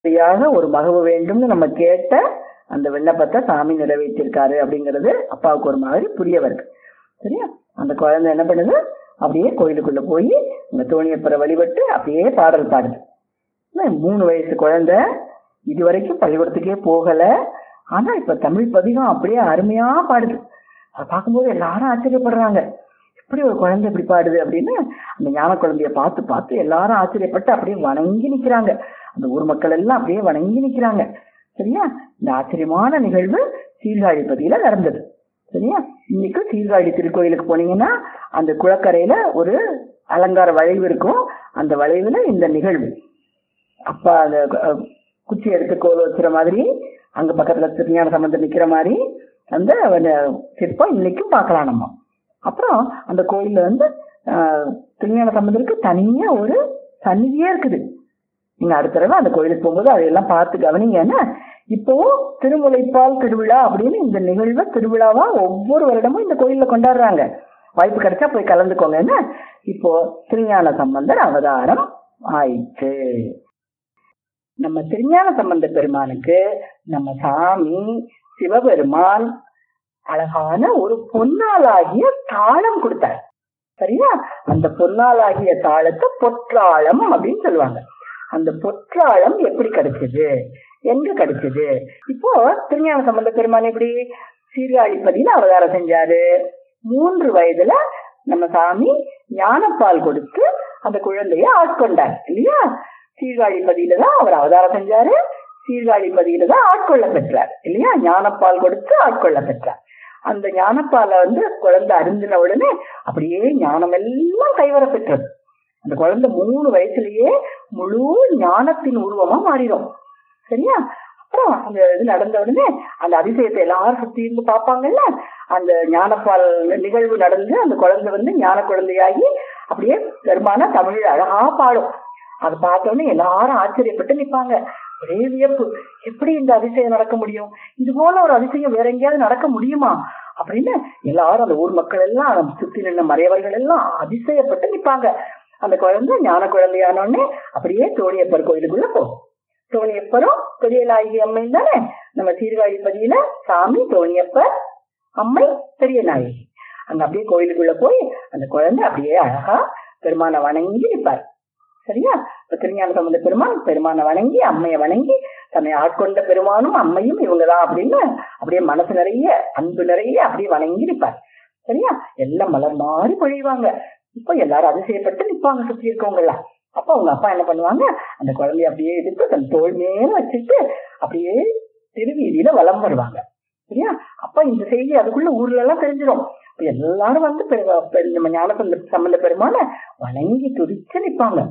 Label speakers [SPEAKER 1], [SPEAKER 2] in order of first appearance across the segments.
[SPEAKER 1] சரியாக ஒரு மகவு வேண்டும்னு நம்ம கேட்ட அந்த விண்ணப்பத்தை சாமி நிறைவேற்றிருக்காரு அப்படிங்கிறது அப்பாவுக்கு ஒரு மாதிரி புரிய வருது சரியா அந்த குழந்தை என்ன பண்ணுது அப்படியே கோயிலுக்குள்ள போய் இந்த தோணியப்பரை வழிபட்டு அப்படியே பாடல் பாடுது என்ன, மூணு வயசு குழந்தை இது வரைக்கும் பள்ளிக்கூடத்துக்கே போகல ஆனா இப்ப தமிழ் பதிகம் அப்படியே அருமையா பாடுது அதை பார்க்கும்போது எல்லாரும் ஆச்சரியப்படுறாங்க இப்படி ஒரு குழந்தை இப்படி பாடுது அப்படின்னு அந்த ஞான குழந்தைய பார்த்து பார்த்து எல்லாரும் ஆச்சரியப்பட்டு அப்படியே வணங்கி நிக்கிறாங்க அந்த ஊர் மக்கள் எல்லாம் அப்படியே வணங்கி நிக்கிறாங்க சரியா இந்த ஆச்சரியமான நிகழ்வு சீர்காழிப்பதியில நடந்தது சரியா இன்னைக்கு சீர்காழி திருக்கோயிலுக்கு போனீங்கன்னா அந்த குளக்கரையில ஒரு அலங்கார வளைவு இருக்கும் அந்த வளைவுல இந்த நிகழ்வு அப்பா அந்த அஹ், குச்சி எடுத்து கோல் வச்சுற மாதிரி அங்க பக்கத்துல திருஞான சம்பந்தம் நிக்கிற மாதிரி அந்த அந்த சிற்பம் இன்னைக்கும் பார்க்கலாம் நம்ம அப்புறம் அந்த கோயில்ல வந்து ஆஹ், திருஞான சம்பந்தருக்கு தனியா ஒரு சந்நிதியே இருக்குது நீங்க அடுத்த தடவை அந்த கோயிலுக்கு போகும்போது அதையெல்லாம் பார்த்து கவனிங்கன்னா இப்போ திருமுலைப்பால் திருவிழா அப்படின்னு இந்த நிகழ்வை திருவிழாவா ஒவ்வொரு வருடமும் இந்த கோயில்ல கொண்டாடுறாங்க வாய்ப்பு கிடைச்சா போய் கலந்துக்கோங்க என்ன இப்போ திருஞான சம்பந்தர் அவதாரம் ஆயிற்று நம்ம திருஞான சம்பந்த பெருமானுக்கு நம்ம சாமி சிவபெருமான் அழகான ஒரு பொன்னாலாகிய தாளம் கொடுத்தார் சரியா அந்த பொன்னாலாகிய தாளத்தை பொற்றாளம் அப்படின்னு சொல்லுவாங்க அந்த பொற்றாளம் எப்படி கிடைச்சது எங்க கிடைச்சது இப்போ திருஞான சம்பந்த பெருமான் எப்படி சீர்காழிப்பதியில அவதாரம் செஞ்சாரு மூன்று வயதுல நம்ம சாமி ஞானப்பால் கொடுத்து அந்த குழந்தைய ஆட்கொண்டார் இல்லையா சீர்காழிப்பதியில தான் அவர் அவதாரம் செஞ்சாரு சீர்காழிப்பதியில தான் ஆட்கொள்ள பெற்றார் இல்லையா ஞானப்பால் கொடுத்து ஆட்கொள்ள பெற்றார் அந்த ஞானப்பாலை வந்து குழந்தை அருந்தின உடனே அப்படியே ஞானம் எல்லாம் கைவர பெற்றது அந்த குழந்தை மூணு வயசுலயே முழு ஞானத்தின் உருவமா மாறிடும் சரியா அப்புறம் அந்த இது நடந்த உடனே அந்த அதிசயத்தை எல்லாரும் சுத்தி இருந்து பார்ப்பாங்கல்ல அந்த ஞானப்பால் நிகழ்வு நடந்து அந்த குழந்தை வந்து ஞான குழந்தையாகி அப்படியே பெருமான தமிழ் அழகா பாடும் அதை பார்த்த உடனே எல்லாரும் ஆச்சரியப்பட்டு நிப்பாங்க ஒரே வியப்பு எப்படி இந்த அதிசயம் நடக்க முடியும் இது போல ஒரு அதிசயம் வேற எங்கேயாவது நடக்க முடியுமா அப்படின்னு எல்லாரும் அந்த ஊர் மக்கள் எல்லாம் சுத்தி நின்ன மறையவர்கள் எல்லாம் அதிசயப்பட்டு நிப்பாங்க அந்த குழந்தை ஞான குழந்தையான உடனே அப்படியே தோணியப்பர் கோயிலுக்குள்ள போகும் தோணியப்பரும் பெரிய நாயகி அம்மை தானே நம்ம சீர்காழிப்பதியில சாமி தோணியப்பர் அம்மை பெரிய நாயகி அங்க அப்படியே கோயிலுக்குள்ள போய் அந்த குழந்தை அப்படியே அழகா பெருமானை வணங்கி நிற்பார் சரியா இப்ப திருஞான சம்பந்த பெருமான் பெருமானை வணங்கி அம்மையை வணங்கி தன்னை ஆட்கொண்ட பெருமானும் அம்மையும் இவங்கதான் அப்படின்னு அப்படியே மனசு நிறைய அன்பு நிறைய அப்படியே வணங்கி நிற்பார் சரியா எல்லாம் மலர் மாறி பொழிவாங்க இப்ப எல்லாரும் அதிசயப்பட்டு நிப்பாங்க சுத்தி இருக்கவங்க எல்லாம் அப்ப அவங்க அப்பா என்ன பண்ணுவாங்க அந்த குழந்தைய அப்படியே எடுத்து தன் தோல் மேல வச்சுட்டு அப்படியே திருவீதியில வலம் வருவாங்க சரியா அப்ப இந்த செய்தி அதுக்குள்ள ஊர்ல எல்லாம் தெரிஞ்சிடும் இப்ப எல்லாரும் வந்து பெரு- பெரு- நம்ம ஞானசந்த சம்பந்த பெருமான வணங்கி துதிச்சு நிப்பாங்க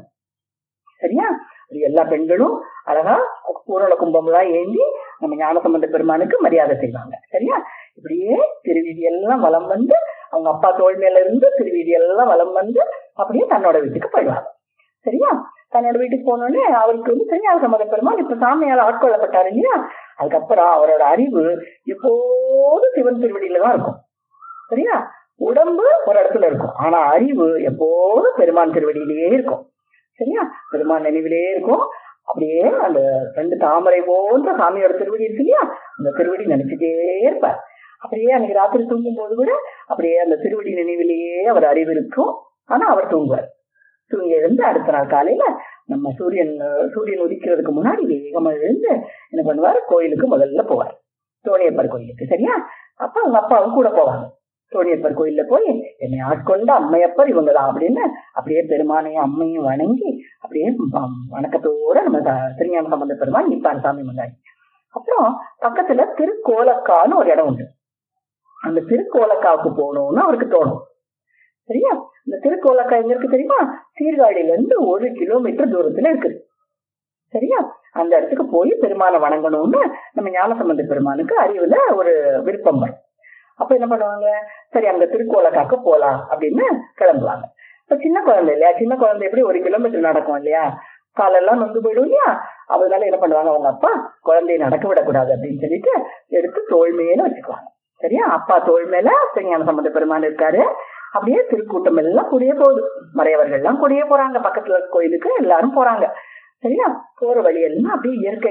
[SPEAKER 1] சரியா அது எல்லா பெண்களும் அழகா பூரண கும்பம் எல்லாம் ஏந்தி நம்ம ஞானசம்பந்த பெருமானுக்கு மரியாதை செய்வாங்க சரியா இப்படியே திருவீதி எல்லாம் வலம் வந்து அவங்க அப்பா தோல் மேல இருந்து திருவீதி எல்லாம் வலம் வந்து அப்படியே தன்னோட வீட்டுக்கு போயிடுவாங்க சரியா தன்னோட வீட்டுக்கு போனோடனே அவருக்கு வந்து திருஞான சம்பந்த பெருமான் இப்ப சாமியால் ஆட்கொள்ளப்பட்டாரு இல்லையா அதுக்கப்புறம் அவரோட அறிவு எப்போதும் சிவன் திருவடியில தான் இருக்கும் சரியா உடம்பு ஒரு இடத்துல இருக்கும் ஆனா அறிவு எப்போதும் பெருமான் திருவடியிலேயே இருக்கும் சரியா பெருமான் நினைவிலே இருக்கும் அப்படியே அந்த ரெண்டு தாமரை போன்ற சாமியோட திருவடி இருக்கு இல்லையா அந்த திருவடி நினைச்சுட்டே இருப்பார் அப்படியே அன்னைக்கு ராத்திரி தூங்கும் போது கூட அப்படியே அந்த திருவடி நினைவிலேயே அவர் அறிவு இருக்கும் ஆனா அவர் தூங்குவார் தூங்கி எழுந்து அடுத்த நாள் காலையில நம்ம சூரியன் சூரியன் உதிக்கிறதுக்கு முன்னாடி வேகமா எழுந்து என்ன பண்ணுவார் கோயிலுக்கு முதல்ல போவார் தோணியப்பர் கோயிலுக்கு சரியா அப்ப அவங்க அப்பாவும் கூட போவாங்க தோணியப்பர் கோயில்ல போய் என்னை ஆட்கொண்ட அம்மையப்பர் இவங்க தான் அப்படின்னு அப்படியே பெருமானையும் அம்மையும் வணங்கி அப்படியே வ- வணக்கத்தோட நம்ம த- திருஞான சம்பந்த பெருமான் நிப்பார் சாமி முன்னாடி அப்புறம் பக்கத்துல திருக்கோலக்கான்னு ஒரு இடம் உண்டு அந்த திருக்கோலக்காவுக்கு போகணும்னு அவருக்கு தோணும் சரியா இந்த திருக்கோலக்கா எங்க இருக்கு தெரியுமா சீர்காழியில இருந்து ஒரு கிலோமீட்டர் தூரத்துல இருக்குது சரியா அந்த இடத்துக்கு போய் பெருமானை வணங்கணும்னு நம்ம ஞானசம்பந்த பெருமானுக்கு அறிவுல ஒரு விருப்பம் வரும் அப்ப என்ன பண்ணுவாங்க சரி அங்க திருக்கோலக்காக்கு போலாம் அப்படின்னு கிளம்புவாங்க இப்ப சின்ன குழந்தை இல்லையா சின்ன குழந்தை எப்படி ஒரு கிலோமீட்டர் நடக்கும் இல்லையா காலெல்லாம் நொந்து போயிடும் இல்லையா அதனால என்ன பண்ணுவாங்க அவங்க அப்பா குழந்தைய நடக்க விடக்கூடாது அப்படின்னு சொல்லிட்டு எடுத்து தோள் மேல வச்சுக்குவாங்க சரியா அப்பா தோள் மேல திருஞான சம்பந்த பெருமான் இருக்காரு அப்படியே திருக்கூட்டம் எல்லாம் கூடியே போகுது மறையவர்கள் எல்லாம் கூடியே போறாங்க பக்கத்துல இருக்க கோயிலுக்கு எல்லாரும் போறாங்க சரியா போற வழியெல்லாம் அப்படியே இயற்கை